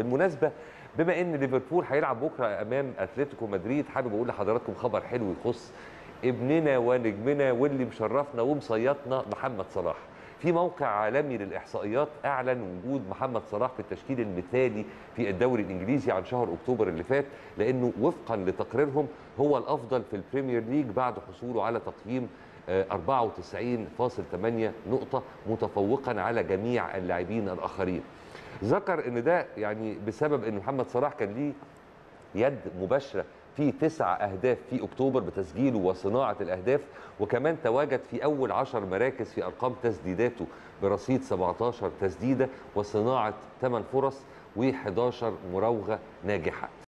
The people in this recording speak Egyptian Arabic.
بالمناسبه بما ان ليفربول هيلعب بكره امام اتلتيكو مدريد حابب اقول لحضراتكم خبر حلو يخص ابننا ونجمنا واللي مشرفنا ومصيطنا محمد صلاح في موقع عالمي للاحصائيات اعلن وجود محمد صلاح في التشكيل المثالي في الدوري الانجليزي عن شهر اكتوبر اللي فات لانه وفقا لتقريرهم هو الافضل في البريمير ليج بعد حصوله على تقييم آه، 94.8 نقطه متفوقا على جميع اللاعبين الاخرين ذكر ان ده يعني بسبب ان محمد صلاح كان ليه يد مباشره في تسع اهداف في اكتوبر بتسجيله وصناعه الاهداف وكمان تواجد في اول عشر مراكز في ارقام تسديداته برصيد 17 تسديده وصناعه 8 فرص و11 مراوغه ناجحه